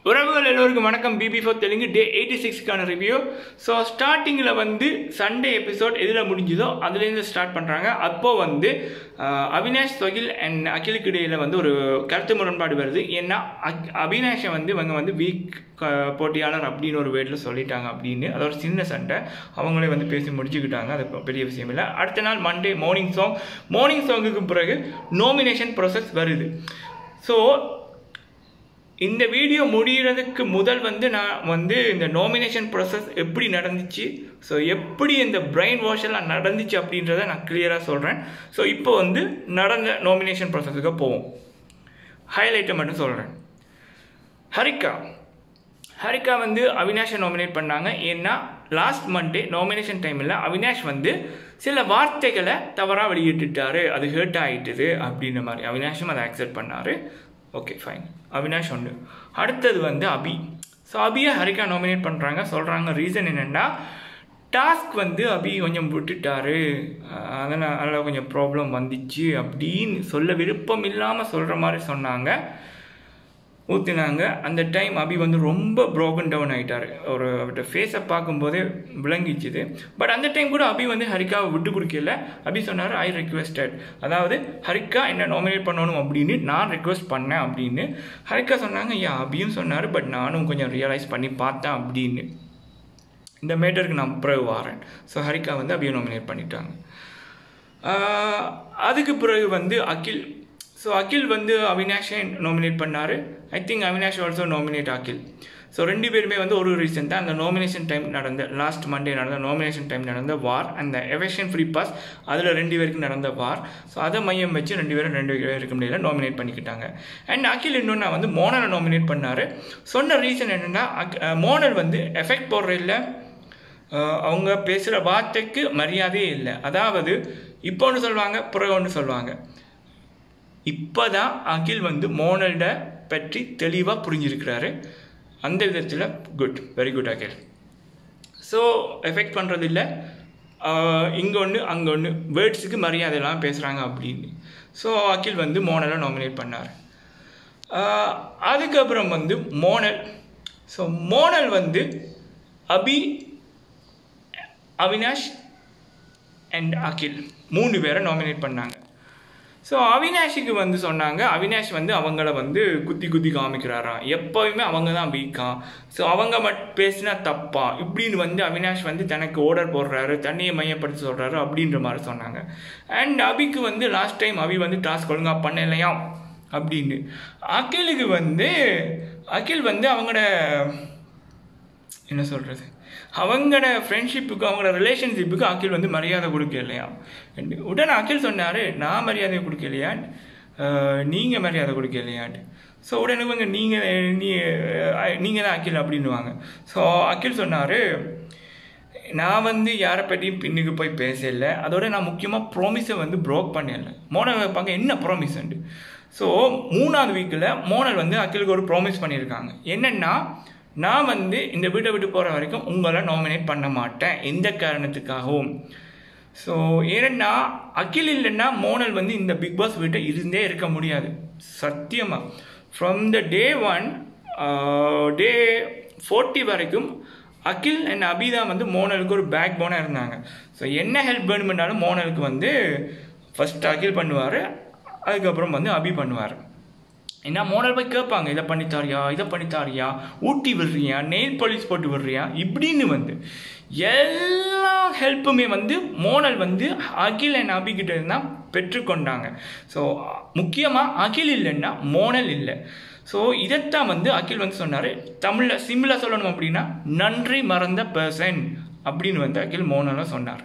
உறவுகள் எல்லோருக்கும் வணக்கம் BB four Telugu day eighty சிக்ஸ்க்கான ரிவ்யூ ஸோ ஸ்டார்டிங்கில் வந்து சண்டே எபிசோட் எதில் முடிஞ்சுதோ அதுலேருந்து ஸ்டார்ட் பண்ணுறாங்க அப்போது வந்து ஆஹ், அவினாஷ் தொகில் அண்ட் அகிலுக்கு இடையில் வந்து ஒரு கருத்து முரண்பாடு வருது ஏன்னா அக் அவினாஷை வந்து இவங்க வந்து வீக் போட்டியாளர் அப்படின்னு ஒரு வேர்டில் சொல்லிட்டாங்க அப்படின்னு அது ஒரு சின்ன சண்டை அவங்களே வந்து பேசி முடிச்சுக்கிட்டாங்க அது பெரிய விஷயம் இல்லை அடுத்த நாள் மண்டே மார்னிங் சாங் மார்னிங் சாங்குக்கு பிறகு நோமினேஷன் ப்ராசஸ் வருது ஸோ இந்த வீடியோ முடிகிறதுக்கு முதல் வந்து நான் வந்து இந்த நாமினேஷன் ப்ராசஸ் எப்படி நடந்துச்சு ஸோ எப்படி இந்த பிரெயின் வாஷ் எல்லாம் நடந்துச்சு அப்படின்றத நான் கிளியராக சொல்கிறேன் ஸோ இப்போ வந்து நடந்த நாமினேஷன் ப்ராசஸுக்கு போவோம் ஹைலைட்டை மட்டும் சொல்கிறேன் ஹரிகா ஹரிகா வந்து அவினாஷை நாமினேட் பண்ணாங்க ஏன்னா லாஸ்ட் மண்டே நாமினேஷன் டைமில் அவினாஷ் வந்து சில வார்த்தைகளை தவறாக வெளியிட்டுட்டாரு அது ஹேர்ட் ஆகிட்டுது அப்படின்ற மாதிரி அவினாஷும் அதை அக்செப்ட் பண்ணார் ஓகே ஃபைன் அவினாஷ் ஒன்று அடுத்தது வந்து அபி ஸோ அபியை ஹரிகா நாமினேட் பண்ணுறாங்க சொல்கிறாங்க ரீசன் என்னென்னா டாஸ்க் வந்து அபி கொஞ்சம் விட்டுட்டாரு அஹ் அதனால அதனால் கொஞ்சம் ப்ராப்ளம் வந்துச்சு அப்படின்னு சொல்ல விருப்பம் இல்லாமல் சொல்கிற மாதிரி சொன்னாங்க ஊற்றினாங்க அந்த டைம் அபி வந்து ரொம்ப ப்ரோக்கன் டவுன் ஆகிட்டார் ஒரு அவர்கிட்ட ஃபேஸை பார்க்கும்போதே விளங்கிச்சுது பட் அந்த டைம் கூட அபி வந்து ஹரிக்காவை விட்டு கொடுக்கல அபி சொன்னார் ஐ ரெக்வெஸ்டட் அதாவது ஹரிக்கா என்ன நாமினேட் பண்ணணும் அப்படின்னு நான் ரெக்வெஸ்ட் பண்ணேன் அப்படின்னு ஹரிக்கா சொன்னாங்க ஐயா அபியும் சொன்னார் பட் நானும் கொஞ்சம் ரியலைஸ் பண்ணி பார்த்தேன் அப்படின்னு இந்த மேட்டருக்கு நான் பிறகு வரேன் ஸோ ஹரிக்கா வந்து அபியை நாமினேட் பண்ணிட்டாங்க ஆஹ் அதுக்கு பிறகு வந்து அகில் ஸோ அகில் வந்து அவினாஷை நாமினேட் பண்ணார் I think Avinash also nominate Akhil so ரெண்டு பேருமே வந்து ஒரு ரீசன் தான் அந்த நாமினேஷன் டைம் நடந்த லாஸ்ட் மண்டே நடந்த நாமினேஷன் டைம் நடந்த வார் அந்த எவெக்ஷன் ஃப்ரீ பாஸ் அதில் ரெண்டு பேருக்கு நடந்த வார் ஸோ அதை மையம் வச்சு ரெண்டு பேரும் ரெண்டு பேருக்கு முடியல நாமினேட் பண்ணிக்கிட்டாங்க அண்ட் அகில் இன்னொன்று வந்து மோனலை நாமினேட் பண்ணார் சொன்ன ரீசன் என்னென்னா மோனல் வந்து எஃபெக்ட் போடுற இல்லை அஹ் அவங்க பேசுகிற வார்த்தைக்கு மரியாதையே இல்லை அதாவது இப்போ ஒன்று சொல்லுவாங்க பிறகு ஒன்று சொல்லுவாங்க இப்போ தான் அகில் வந்து மோனல்ட பற்றி தெளிவாக புரிஞ்சிருக்கிறாரு அந்த விதத்தில் good very good Akhil so effect பண்ணுறது இல்லை இங்கே ஒன்று அங்கே ஒன்று வேர்ட்ஸுக்கு மரியாதை எல்லாம் பேசுகிறாங்க அப்படின்னு ஸோ அகில் வந்து மோனலை நாமினேட் பண்ணார் ஆஹ் அதுக்கப்புறம் வந்து மோனல் ஸோ மோனல் வந்து அபி அவினாஷ் அண்ட் அகில் மூணு பேரை நாமினேட் பண்ணாங்க ஸோ அவினாஷுக்கு வந்து சொன்னாங்க அவினாஷ் வந்து அவங்கள வந்து குத்தி குத்தி காமிக்கிறாராம் எப்போவுமே அவங்க தான் வீக்கா ஸோ அவங்க மட் பேசினா தப்பா இப்படின்னு வந்து அவினாஷ் வந்து தனக்கு ஆர்டர் போடுறாரு தண்ணியை மையப்படுத்தி சொல்கிறாரு அப்படின்ற மாதிரி சொன்னாங்க அண்ட் அபிக்கு வந்து லாஸ்ட் டைம் அபி வந்து டாஸ்க் ஒழுங்காக பண்ணலையாம் அப்படின்னு அகிலுக்கு வந்து அகில் வந்து அவங்களோட என்ன சொல்கிறது அவங்களோட ஃப்ரெண்ட்ஷிப்புக்கு அவங்களோட ரிலேஷன்ஷிப்புக்கு அகில் வந்து மரியாதை கொடுக்கலையா உடனே அகில் சொன்னார் நான் மரியாதை கொடுக்கலையா நீங்கள் மரியாதை கொடுக்கலையான்ட்டு ஸோ உடனே இவங்க நீங்கள் நீ நீங்கள் தான் அகில் அப்படின்னுவாங்க ஸோ அகில் சொன்னார் நான் வந்து யாரை பற்றியும் பின்னுக்கு போய் பேசல அதோட நான் முக்கியமாக ப்ராமிஸை வந்து ப்ரோக் பண்ணல மோனல் வைப்பாங்க என்ன ப்ராமிஸ்ன்ட்டு ஸோ மூணாவது வீக்கில் மோனல் வந்து அகிலுக்கு ஒரு ப்ராமிஸ் பண்ணியிருக்காங்க என்னென்னா நான் வந்து இந்த வீட்டை விட்டு போகிற வரைக்கும் உங்களை நாமினேட் பண்ண மாட்டேன் எந்த காரணத்துக்காகவும் ஸோ ஏன்னா அகில் இல்லைன்னா மோனல் வந்து இந்த பிக் பாஸ் வீட்டை இருந்தே இருக்க முடியாது சத்தியமாக from the day one day forty வரைக்கும் அகில் அண்ட் அபிதா வந்து மோனலுக்கு ஒரு பேக் போனாக இருந்தாங்க ஸோ என்ன ஹெல்ப் வேணுமென்றாலும் மோனலுக்கு வந்து ஃபஸ்ட் அகில் பண்ணுவார் அதுக்கப்புறம் வந்து அபி பண்ணுவார் என்ன மோனல் போய் கேட்பாங்க இதை பண்ணித்தாரியா இதை பண்ணித்தாரியா ஊட்டி விடுறியா நெயில் பாலிஷ் போட்டு விடுறியா இப்படின்னு வந்து எல்லா ஹெல்ப்புமே வந்து மோனல் வந்து அகில் அண்ட் அபிகிட்ட தான் பெற்றுக்கொண்டாங்க ஸோ முக்கியமாக அகில் இல்லைன்னா மோனல் இல்லை ஸோ இதைத்தான் வந்து அகில் வந்து சொன்னார் தமிழில் சிம்பிளாக சொல்லணும் அப்படின்னா நன்றி மறந்த பர்சன் அப்படின்னு வந்து அகில் மோனலாக சொன்னார்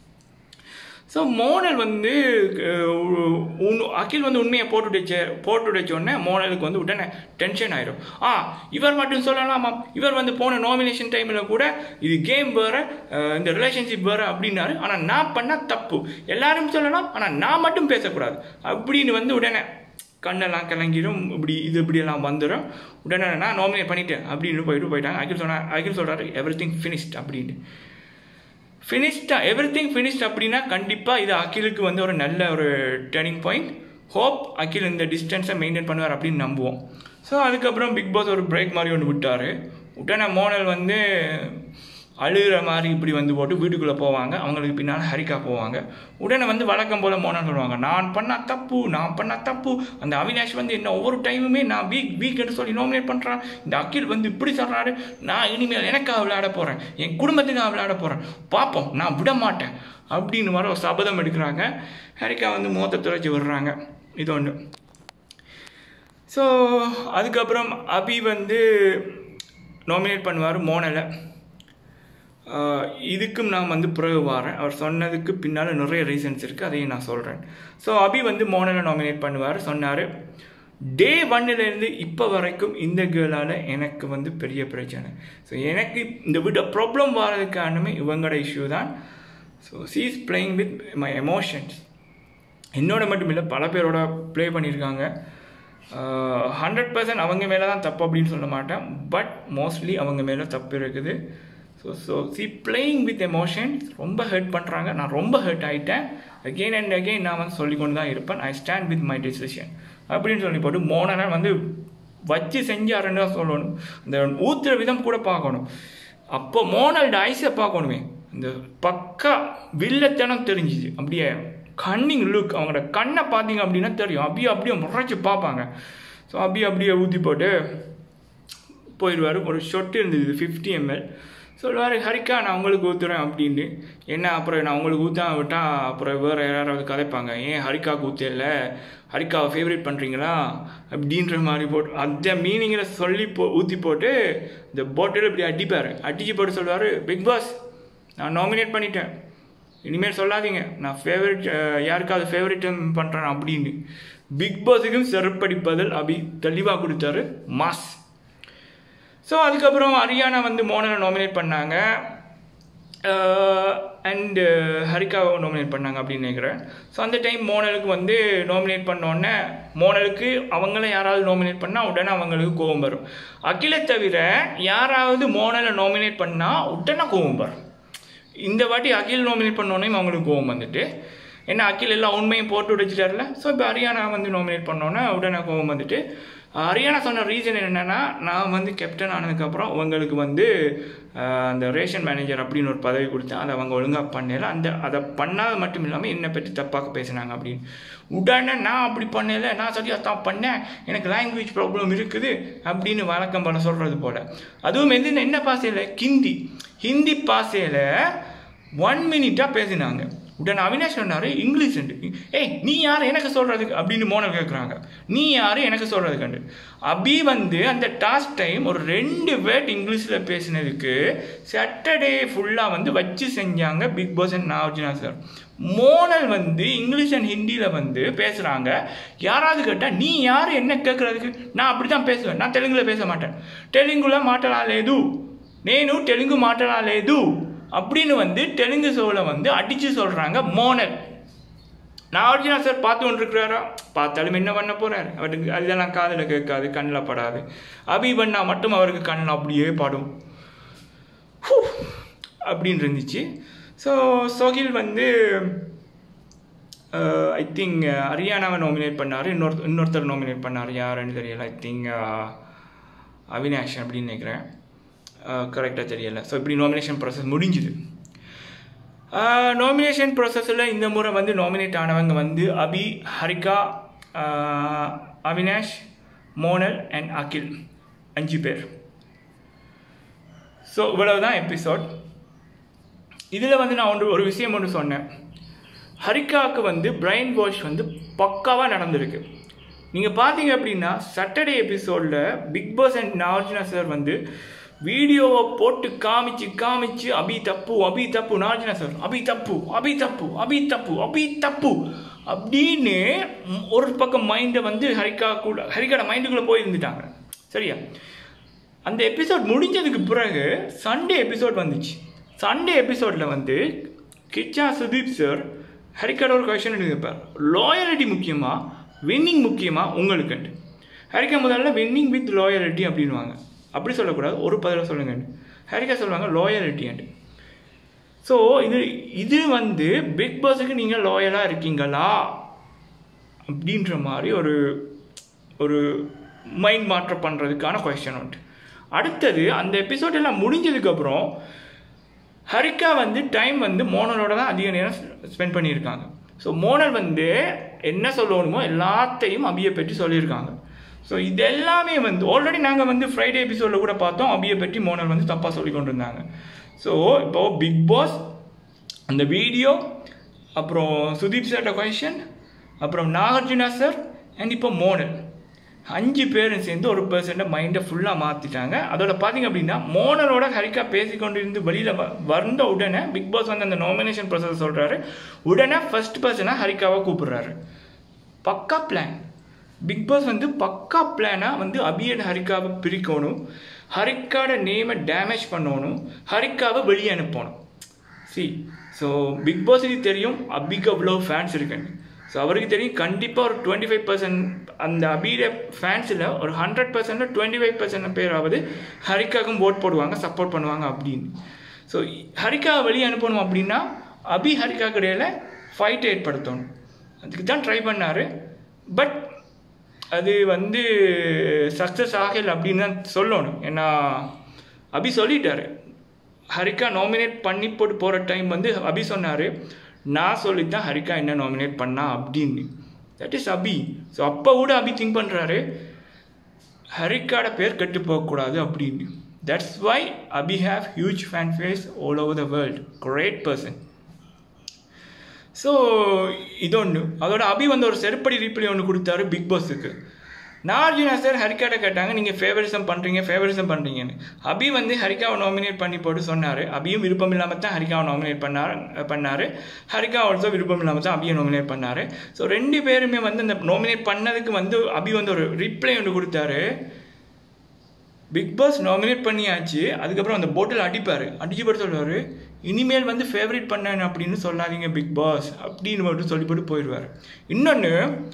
ஸோ மோனல் வந்து அஹ், உன்- அகில் வந்து உண்மையை போட்டு உடைச்ச போட்டு உடைச்ச உடனே மோனலுக்கு வந்து உடனே டென்ஷன் ஆயிரும் ஆ இவர் மட்டும் சொல்லலாமா இவர் வந்து போன நாமினேஷன் டைமில் கூட இது கேம் வேறு இந்த ரிலேஷன்ஷிப் வேறு அப்படின்னாரு ஆனால் நான் பண்ணால் தப்பு எல்லாரும் சொல்லலாம் ஆனால் நான் மட்டும் பேசக்கூடாது அப்படின்னு வந்து உடனே கண்ணெல்லாம் கலங்கிடும் இப்படி இது இப்படியெல்லாம் வந்துடும் உடனே நான் நாமினேட் பண்ணிட்டேன் அப்படின்னு போயிட்டு போயிட்டாங்க அகில் சொன்னா அகில் சொல்கிறாரு எவ்ரி திங் ஃபினிஷ்ட் அப்படின்னு ஃபினிஷ்டா எவ்ரி திங் ஃபினிஷ்ட் அப்படின்னா கண்டிப்பாக இது அகிலுக்கு வந்து ஒரு நல்ல ஒரு டேர்னிங் பாயிண்ட் ஹோப் அகில் இந்த டிஸ்டன்ஸை மெயின்டைன் பண்ணுவார் அப்படின்னு நம்புவோம் ஸோ அதுக்கப்புறம் பிக் பாஸ் ஒரு பிரேக் மாதிரி ஒன்று விட்டார் உடனே மோனல் வந்து அழுகிற மாதிரி இப்படி வந்து போட்டு வீட்டுக்குள்ளே போவாங்க அவங்களுக்கு பின்னால் ஹரிக்கா போவாங்க உடனே வந்து வழக்கம் போல் மோனல் சொல்லுவாங்க நான் பண்ண தப்பு நான் பண்ண தப்பு அந்த அவினாஷ் வந்து என்ன ஒவ்வொரு டைமுமே நான் வீக் வீக்னு சொல்லி நாமினேட் பண்ணுறான் இந்த அகில் வந்து இப்படி சொல்கிறாரு நான் இனிமேல் எனக்காக விளையாட போகிறேன் என் குடும்பத்துக்காக விளையாட போகிறேன் பார்ப்போம் நான் விட மாட்டேன் அப்படின்னு வர ஒரு சபதம் எடுக்கிறாங்க ஹரிக்கா வந்து மோத்த துறைச்சி விடுறாங்க இது ஒன்று ஸோ அதுக்கப்புறம் அபி வந்து நாமினேட் பண்ணுவார் மோனலை ஆஹ் இதுக்கும் நான் வந்து பிறகு வரேன் அவர் சொன்னதுக்கு பின்னால் நிறைய ரீசன்ஸ் இருக்குது அதையும் நான் சொல்கிறேன் ஸோ அபி வந்து மோனலை நாமினேட் பண்ணுவார் சொன்னார் டே ஒன்னிலேருந்து இப்போ வரைக்கும் இந்த கேர்ளால் எனக்கு வந்து பெரிய பிரச்சனை ஸோ எனக்கு இந்த விட ப்ராப்ளம் வர்றதுக்கு காரணமே இவங்களோட இஷ்யூ தான் so she's playing with my emotions என்னோட மட்டும் இல்லை பல பேரோட ப்ளே பண்ணியிருக்காங்க ஹண்ட்ரட் பர்சன்ட் அவங்க மேலே தான் தப்பு அப்படின்னு சொல்ல மாட்டேன் பட் மோஸ்ட்லி அவங்க மேலே தப்பு இருக்குது so so she playing with emotions ரொம்ப ஹர்ட் பண்ணுறாங்க நான் ரொம்ப ஹர்ட் ஆகிட்டேன் அகெயின் அண்ட் அகெயின் நான் வந்து சொல்லிக்கொண்டு தான் இருப்பேன் I stand with my decision அப்படின்னு சொல்லி போட்டு மோனனை வந்து வச்சு செஞ்சாருன்னு தான் சொல்லணும் இந்த ஊத்துற விதம் கூட பார்க்கணும் அப்போ மோனல்ட ஐஸை பார்க்கணுமே இந்த பக்கா வில்லத்தனம் தெரிஞ்சுது அப்படியே கன்னிங் லுக் அவங்களோட கண்ணை பார்த்தீங்க அப்படின்னா தெரியும் அப்படியே அப்படியே முறைச்சி பார்ப்பாங்க ஸோ அப்படியே அப்படியே ஊற்றி போட்டு போயிடுவார் ஒரு ஷொட்டு இருந்தது ஃபிஃப்டி எம்எல் சொல்லுவார் ஹரிக்கா நான் உங்களுக்கு ஊற்றுறேன் அப்படின்னு என்ன அப்புறம் நான் உங்களுக்கு ஊற்றா விட்டால் அப்புறம் வேறு யாராவது கதைப்பாங்க ஏன் ஹரிக்காவுக்கு ஊற்றல ஹரிக்காவை ஃபேவரேட் பண்ணுறீங்களா அப்படின்ற மாதிரி போட்டு அந்த மீனிங்கில் சொல்லி போ ஊற்றி போட்டு இந்த போட்டில் இப்படி அடிப்பார் அடிச்சு போட்டு சொல்லுவார் பிக் பாஸ் நான் நாமினேட் பண்ணிட்டேன் இனிமேல் சொல்லாதீங்க நான் ஃபேவரட் யாருக்காவது ஃபேவரட் பண்ணுறேன் அப்படின்னு பிக் பாஸுக்கும் செருப்படிப்பதில் அபி தெளிவாக கொடுத்தாரு மாஸ் ஸோ அதுக்கப்புறம் ஹரியானா வந்து மோனலை நாமினேட் பண்ணாங்க அண்டு ஹரிகாவை நாமினேட் பண்ணாங்க அப்படின்னு நினைக்கிறேன் ஸோ அந்த டைம் மோனலுக்கு வந்து நாமினேட் பண்ணோடனே மோனலுக்கு அவங்கள யாராவது நாமினேட் பண்ணால் உடனே அவங்களுக்கு கோபம் வரும் அகிலை தவிர யாராவது மோனலை நாமினேட் பண்ணால் உடனே கோபம் வரும் இந்த வாட்டி அகில் நாமினேட் பண்ணோன்னே அவங்களுக்கு கோவம் வந்துட்டு ஏன்னா அகில் எல்லா உண்மையும் போட்டு உடைச்சிட்டார்ல ஸோ இப்போ ஹரியானா வந்து நாமினேட் பண்ணோன்னே உடனே கோவம் வந்துட்டு ஹரியானா சொன்ன ரீசன் என்னென்னா நான் வந்து கேப்டன் ஆனதுக்கப்புறம் அவங்களுக்கு வந்து ஆஹ், அந்த ரேஷன் மேனேஜர் அப்படின்னு ஒரு பதவி கொடுத்தேன் அதை அவங்க ஒழுங்காக பண்ணல அந்த அதை பண்ணாத மட்டும் இல்லாமல் என்னை பற்றி தப்பாக பேசினாங்க அப்படின்னு உடனே நான் அப்படி பண்ணல நான் சரியாக தான் பண்ணேன் எனக்கு லாங்குவேஜ் ப்ராப்ளம் இருக்குது அப்படின்னு வழக்கம் போல சொல்கிறது போல் அதுவும் எது என்ன பாசையில் ஹிந்தி ஹிந்தி பாசையில் ஒன் மினிட்டாக பேசினாங்க உடனே அவினாஷ் சொன்னார் இங்கிலீஷ் ஏய் நீ யார் எனக்கு சொல்கிறதுக்கு அப்படின்னு மோனல் கேட்குறாங்க நீ யார் எனக்கு சொல்கிறதுக்கு அபி வந்து அந்த டாஸ்க் டைம் ஒரு ரெண்டு வேர்ட் இங்கிலீஷில் பேசினதுக்கு சாட்டர்டே ஃபுல்லாக வந்து வச்சு செஞ்சாங்க Bigg Boss and Nagarjuna sir Monal வந்து இங்கிலீஷ் அண்ட் ஹிந்தியில் வந்து பேசுகிறாங்க யாராவது கேட்டால் நீ யார் என்ன கேட்குறதுக்கு நான் அப்படி தான் பேசுவேன் நான் தெலுங்குல பேச மாட்டேன் தெலுங்குல மாட்டலாலேது నేను తెలుగు మాట్లాడలేదు அப்படின்னு வந்து தெலுங்கு ஷோவில் வந்து அடித்து சொல்கிறாங்க மோனல் நாகார்ஜுனா சார் பார்த்து கொண்டிருக்கிறாரா பார்த்தாலும் என்ன பண்ண போகிறார் அவருக்கு அதெல்லாம் காதில் கேட்காது கண்ணில் படாது அபி பண்ணா மட்டும் அவருக்கு கண்ணில் அப்படியே படும் ஹூ, அப்படின்னு இருந்துச்சு ஸோ சோகில் வந்து ஐ திங்க் ஹரியானாவை நாமினேட் பண்ணார் இன்னொரு இன்னொருத்தர் நாமினேட் பண்ணார் யாருன்னு தெரியல ஐ திங்க் அவினாஷ் அப்படின்னு நினைக்கிறேன் கரெக்டாக தெரியல ஸோ இப்படி நாமினேஷன் ப்ராசஸ் முடிஞ்சுது நாமினேஷன் ப்ராசஸில் இந்த முறை வந்து நாமினேட் ஆனவங்க வந்து அபி ஹரிகா ஆஹ், அவினாஷ் மோனல் அண்ட் அகில் அஞ்சு பேர் ஸோ இவ்வளவு தான் எபிசோட் இதில் வந்து நான் ஒன்று ஒரு விஷயம் ஒன்று சொன்னேன் ஹரிகாவுக்கு வந்து பிரைன் வாஷ் வந்து பக்காவாக நடந்திருக்கு நீங்கள் பார்த்தீங்க அப்படின்னா சாட்டர்டே எபிசோடில் Bigg Boss and Nagarjuna sir வந்து வீடியோவை போட்டு காமிச்சு காமிச்சு அபி தப்பு அபி தப்பு நாகார்ஜுனா சார் அபி தப்பு அபி தப்பு அபி தப்பு அபி தப்பு அப்படின்னு ம், ஒரு பக்கம் மைண்டை வந்து ஹரிகா கூட ஹரிகாட மைண்டுக்குள்ளே போயிருந்துட்டாங்க சரியா அந்த எபிசோட் முடிஞ்சதுக்கு பிறகு சண்டே எபிசோட் வந்துச்சு சண்டே எபிசோடில் வந்து கிச்சா சுதீப் சார் ஹரிக்காட ஒரு கொஷன் எடுப்பார் லாயலிட்டி முக்கியமா வின்னிங் முக்கியமா உங்களுக்குன்ட்டு ஹரிக்கா முதல்ல வின்னிங் வித் லாயலிட்டி அப்படின்வாங்க அப்படி சொல்லக்கூடாது ஒரு பதில சொல்லுங்க ஹரிக்கா சொல்லுவாங்க லாயலிட்டின்ட்டு ஸோ இது இது வந்து பிக் பாஸுக்கு நீங்கள் லாயலாக இருக்கீங்களா அப்படின்ற மாதிரி ஒரு ஒரு மைண்ட் மாற்றம் பண்ணுறதுக்கான கொஸ்டின் உண்டு அடுத்தது அந்த எபிசோட் எல்லாம் முடிஞ்சதுக்கப்புறம் ஹரிகா வந்து டைம் வந்து மோனலோட தான் அதிக நேரம் ஸ்பெண்ட் பண்ணியிருக்காங்க ஸோ மோனல் வந்து என்ன சொல்லணுமோ எல்லாத்தையும் அபியை பற்றி சொல்லியிருக்காங்க ஸோ இது எல்லாமே வந்து ஆல்ரெடி நாங்கள் வந்து ஃப்ரைடே எபிசோடில் கூட பார்த்தோம் அபியை பற்றி மோனல் வந்து தப்பாக சொல்லி கொண்டு இருந்தாங்க ஸோ இப்போது பிக் பாஸ் அந்த வீடியோ அப்புறம் சுதீப் சார்ட்ட கொஷன் அப்புறம் நாகார்ஜுனா சார் அண்ட் இப்போ மோனல் அஞ்சு பேரும் சேர்ந்து ஒரு பர்சன்ட்டை மைண்டை ஃபுல்லாக மாற்றிட்டாங்க அதோட பார்த்தீங்க அப்படின்னா மோனலோட ஹரிக்கா பேசிக்கொண்டு இருந்து வெளியில் வ வந்த உடனே பிக் பாஸ் வந்து அந்த நாமினேஷன் ப்ரொசஸ் சொல்கிறாரு உடனே ஃபர்ஸ்ட் பர்சனாக ஹரிக்காவை கூப்பிடுறாரு பக்கா பிளான் பிக் பாஸ் வந்து பக்கா பிளானாக வந்து அபியன் ஹரிக்காவை பிரிக்கணும் ஹரிக்காட நேமை டேமேஜ் பண்ணணும் ஹரிக்காவை வெளியே அனுப்பணும் சி ஸோ பிக் பாஸுக்கு தெரியும் அபிக்கு அவ்வளோ ஃபேன்ஸ் இருக்குன்னு ஸோ அவருக்கு தெரியும் கண்டிப்பாக ஒரு டுவெண்ட்டி ஃபைவ் பர்சன்ட் அந்த அபியோட ஃபேன்ஸில் ஒரு hundred percent twenty five percent பேராவது ஹரிக்காவுக்கும் ஓட் போடுவாங்க சப்போர்ட் பண்ணுவாங்க அப்படின்னு ஸோ ஹரிக்காவை வெளியே அனுப்பணும் அப்படின்னா அபி ஹரிக்காவுக்கு இடையில ஃபைட் ஏற்படுத்தணும் அதுக்கு தான் ட்ரை பண்ணார் பட் அது வந்து சக்ஸஸ் ஆகலை அப்படின்னு தான் சொல்லணும் ஏன்னா அபி சொல்லிட்டாரு ஹரிகா நாமினேட் பண்ணி போட்டு போகிற டைம் வந்து அபி சொன்னார் நான் சொல்லி தான் ஹரிகா என்ன நாமினேட் பண்ணா அப்படின்னு தட் இஸ் அபி ஸோ அப்போ கூட அபி திங்க் பண்ணுறாரு ஹரிக்காட பேர் கெட்டு போகக்கூடாது அப்படின்னு that's why Abhi have huge fan base all over the world great person so இது ஒன்று அதோட அபி வந்து ஒரு செருப்படி ரீப்ளை ஒன்று கொடுத்தாரு பிக் பாஸுக்கு நார்ஜினா சார் ஹரிக்காட்ட கேட்டாங்க நீங்கள் ஃபேவரிசம் பண்ணுறீங்க ஃபேவரிசம் பண்ணுறீங்கன்னு அபி வந்து ஹரிக்காவை நாமினேட் பண்ணி போட்டு சொன்னார் அபியும் விருப்பம் இல்லாமல் தான் ஹரிக்காவை நாமினேட் பண்ணார் பண்ணார் ஹரிக்கா ஆல்சோ விருப்பம் இல்லாமல் தான் அபியை நாமினேட் பண்ணார் ஸோ ரெண்டு பேருமே வந்து அந்த நாமினேட் பண்ணதுக்கு வந்து அபி வந்து ஒரு ரிப்ளை ஒன்று கொடுத்தாரு பிக் பாஸ் நாமினேட் பண்ணியாச்சு அதுக்கப்புறம் அந்த போட்டில் அடிப்பார் அடிச்சு போட்டு சொல்லுவார் இனிமேல் வந்து ஃபேவரட் பண்ணேன் அப்படின்னு சொல்லாதீங்க பிக் பாஸ் அப்படின்னு மட்டும் சொல்லி போட்டு போயிடுவார் இன்னொன்று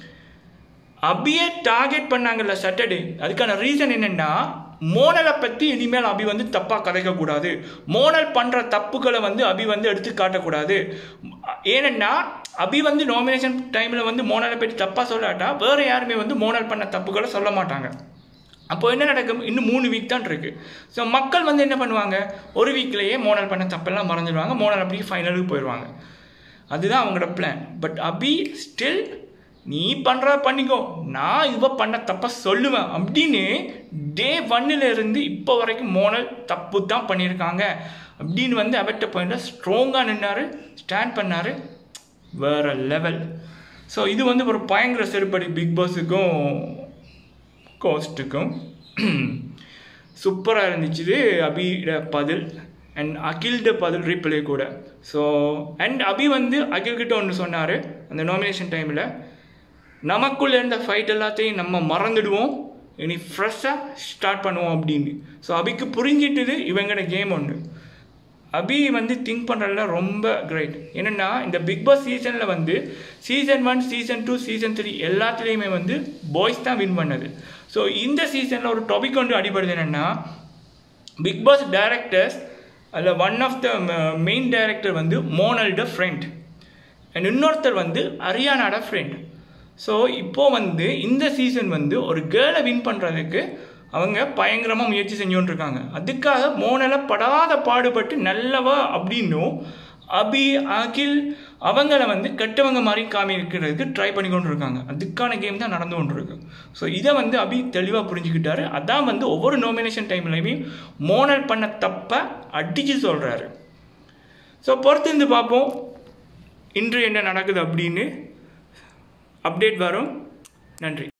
அபியை டார்கெட் பண்ணாங்கல்ல சாட்டர்டே அதுக்கான ரீசன் என்னென்னா மோனலை பற்றி இனிமேல் அபி வந்து தப்பாக கதைக்கக்கூடாது மோனல் பண்ணுற தப்புகளை வந்து அபி வந்து எடுத்து காட்டக்கூடாது ஏனென்னா அபி வந்து நாமினேஷன் டைமில் வந்து மோனலை பற்றி தப்பாக சொல்லாட்டா வேறு யாருமே வந்து மோனல் பண்ண தப்புகளை சொல்ல மாட்டாங்க அப்போ என்ன நடக்கும் இன்னும் மூணு வீக் தான் இருக்குது ஸோ மக்கள் வந்து என்ன பண்ணுவாங்க ஒரு வீக்லேயே மோனல் பண்ண தப்பெல்லாம் மறந்துடுவாங்க மோனல் அப்படியே ஃபைனலுக்கு போயிடுவாங்க அதுதான் அவங்களோட பிளான் பட் அபி ஸ்டில் நீ பண்ணுற பண்ணிக்கோ நான் இவ பண்ண தப்ப சொல்லுவேன் அப்படின்னு டே ஒன்னில் இருந்து இப்போ வரைக்கும் மோனல் தப்பு தான் பண்ணியிருக்காங்க அப்படின்னு வந்து அவர்கிட்ட பாயிண்டில் ஸ்ட்ராங்காக நின்னார் ஸ்டாண்ட் பண்ணார் வேற லெவல் ஸோ இது வந்து ஒரு பயங்கர செருப்படி பிக் பாஸுக்கும் கோஸ்ட்டுக்கும் சூப்பராக இருந்துச்சு இது அபியோட பதில் அண்ட் அகில்ட பதில் ரீப்ளே கூட ஸோ அண்ட் அபி வந்து அகில்கிட்ட ஒன்று சொன்னார் அந்த நாமினேஷன் டைமில் நமக்குள்ளே இருந்த ஃபைட் எல்லாத்தையும் நம்ம மறந்துடுவோம் இனி ஃப்ரெஷ்ஷாக ஸ்டார்ட் பண்ணுவோம் அப்படின்னு ஸோ அபிக்கு புரிஞ்சிட்டுது இவங்களோட கேம் ஒன்று அபி வந்து திங்க் பண்ணுறதுல ரொம்ப கிரேட் என்னென்னா இந்த பிக் பாஸ் சீசனில் வந்து season one season two season three எல்லாத்துலேயுமே வந்து பாய்ஸ் தான் வின் பண்ணது ஸோ இந்த சீசனில் ஒரு டாபிக் கொண்டு அடிபடுது என்னென்னா பிக் பாஸ் டைரக்டர்ஸ் அதில் one of the main director வந்து மோனல்ட ஃப்ரெண்ட் அண்ட் இன்னொருத்தர் வந்து ஹரியானாட ஃப்ரெண்ட் ஸோ இப்போது வந்து இந்த சீசன் வந்து ஒரு கேர்ளை வின் பண்ணுறதுக்கு அவங்க பயங்கரமாக முயற்சி செஞ்சுட்டு இருக்காங்க அதுக்காக மோனலை படாத பாடுபட்டு நல்லவா அப்படின்னும் அபி அகில் அவங்கள வந்து கெட்டவங்க மாதிரி காமிக்கிறதுக்கு ட்ரை பண்ணி கொண்டு இருக்காங்க அதுக்கான கேம் தான் நடந்து கொண்டு இருக்கு ஸோ இதை வந்து அபி தெளிவாக புரிஞ்சுக்கிட்டாரு அதான் வந்து ஒவ்வொரு நாமினேஷன் டைம்லையுமே மோனல் பண்ண தப்பை அடித்து சொல்கிறாரு ஸோ பொறுத்திருந்து பார்ப்போம் இன்று என்ன நடக்குது அப்படின்னு அப்டேட் வரும் நன்றி